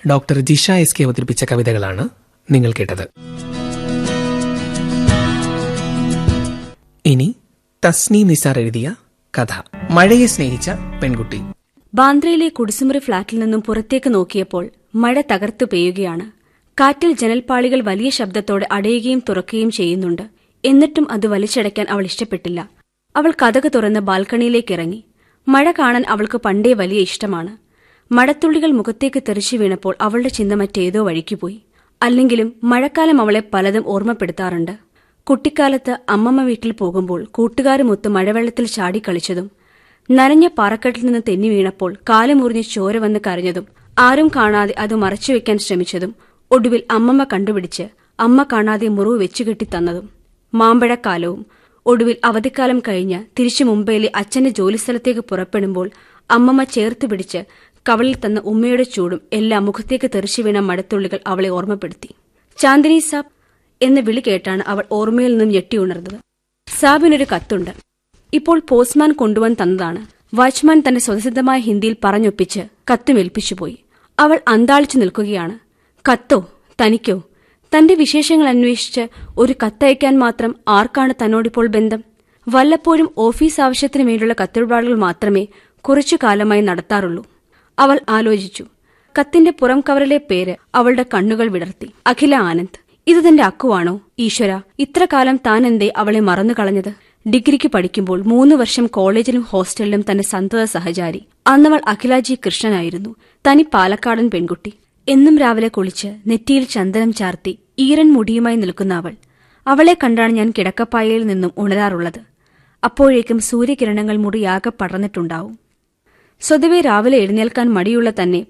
doctor Jisha S K അവതരിപ്പിച്ച കവിതകളാണ് നിങ്ങൾ കേട്ടത് ഇനി തസ്നി നിസാർ എഴുതിയ കഥ മഴയെ സ്നേഹിച്ച പെൺകുട്ടി ബാന്ദ്രയിലെ കുടിസുമുറി ഫ്ളാറ്റിൽ നിന്നും പുറത്തേക്ക് നോക്കിയപ്പോൾ മഴ തകർത്തു പെയ്യുകയാണ് കാറ്റിൽ ജനൽപ്പാളികൾ വലിയ ശബ്ദത്തോടെ അടയുകയും തുറക്കുകയും ചെയ്യുന്നുണ്ട് എന്നിട്ടും അത് വലിച്ചടയ്ക്കാൻ അവൾ ഇഷ്ടപ്പെട്ടില്ല അവൾ കഥക് തുറന്ന് ബാൽക്കണിയിലേക്ക് ഇറങ്ങി മഴ കാണാൻ അവൾക്ക് പണ്ടേ വലിയ ഇഷ്ടമാണ് മഴത്തുള്ളികൾ മുഖത്തേക്ക് തെറിച്ചു വീണപ്പോൾ അവളുടെ ചിന്ത മറ്റേതോ വഴിക്കുപോയി അല്ലെങ്കിലും മഴക്കാലം അവളെ പലതും ഓർമ്മപ്പെടുത്താറുണ്ട് കുട്ടിക്കാലത്ത് അമ്മമ്മ വീട്ടിൽ പോകുമ്പോൾ കൂട്ടുകാരുമൊത്ത് മഴവെള്ളത്തിൽ ചാടിക്കളിച്ചതും നനഞ്ഞ പാറക്കെട്ടിൽ നിന്ന് തെന്നി വീണപ്പോൾ കാലുമുറിഞ്ഞ് ചോര വന്ന് കരഞ്ഞതും ആരും കാണാതെ അത് മറച്ചുവെക്കാൻ ശ്രമിച്ചതും ഒടുവിൽ അമ്മമ്മ കണ്ടുപിടിച്ച് അമ്മ കാണാതെ മുറിവ് വെച്ചുകെട്ടി തന്നതും മാമ്പഴക്കാലവും ഒടുവിൽ അവധിക്കാലം കഴിഞ്ഞ് തിരിച്ചു മുംബൈയിലെ അച്ഛന്റെ ജോലിസ്ഥലത്തേക്ക് പുറപ്പെടുമ്പോൾ അമ്മമ്മ ചേർത്ത് പിടിച്ച് കവളിൽ തന്ന ഉമ്മയുടെ ചൂടും എല്ലാം മുഖത്തേക്ക് തെറിച്ചു വീണ മടത്തുള്ളികൾ അവളെ ഓർമ്മപ്പെടുത്തി ചാന്ദിനി സാബ് എന്ന വിളി കേട്ടാണ് അവൾ ഓർമ്മയിൽ നിന്നും ഞെട്ടിയുണർന്നത് സാബിനൊരു കത്തുണ്ട് ഇപ്പോൾ പോസ്റ്റ്മാൻ കൊണ്ടുവന്ന് തന്നതാണ് വാച്ച്മാൻ തന്റെ സ്വതസിദ്ധമായ ഹിന്ദിയിൽ പറഞ്ഞൊപ്പിച്ച് കത്തുമേൽപ്പിച്ചുപോയി അവൾ അന്താളിച്ചു നിൽക്കുകയാണ് കത്തോ തനിക്കോ തന്റെ വിശേഷങ്ങൾ അന്വേഷിച്ച് ഒരു കത്തയക്കാൻ മാത്രം ആർക്കാണ് തന്നോടിപ്പോൾ ബന്ധം വല്ലപ്പോഴും ഓഫീസ് ആവശ്യത്തിനു വേണ്ടിയുള്ള കത്തിടപാടുകൾ മാത്രമേ കുറച്ചു കാലമായി നടത്താറുള്ളൂ അവൾ ആലോചിച്ചു കത്തിന്റെ പുറം കവറിലെ പേര് അവളുടെ കണ്ണുകൾ വിടർത്തി അഖില ആനന്ദ് ഇത് തന്റെ അക്കുവാണോ ഈശ്വര ഇത്ര കാലം താൻ എന്തേ അവളെ മറന്നു കളഞ്ഞത് ഡിഗ്രിക്ക് പഠിക്കുമ്പോൾ മൂന്ന് വർഷം കോളേജിലും ഹോസ്റ്റലിലും തന്റെ സന്തത സഹചാരി അന്നവൾ അഖിലാജി കൃഷ്ണനായിരുന്നു തനി പാലക്കാടൻ പെൺകുട്ടി എന്നും രാവിലെ കുളിച്ച് നെറ്റിയിൽ ചന്ദനം ചാർത്തി ഈറൻ മുടിയുമായി നിൽക്കുന്ന അവൾ അവളെ കണ്ടാണ് ഞാൻ കിടക്കപ്പായയിൽ നിന്നും ഉണരാറുള്ളത് അപ്പോഴേക്കും സൂര്യകിരണങ്ങൾ മുറിയാകെ പടർന്നിട്ടുണ്ടാവും സ്വതവേ രാവിലെ എഴുന്നേൽക്കാൻ മടിയുള്ള തന്നെ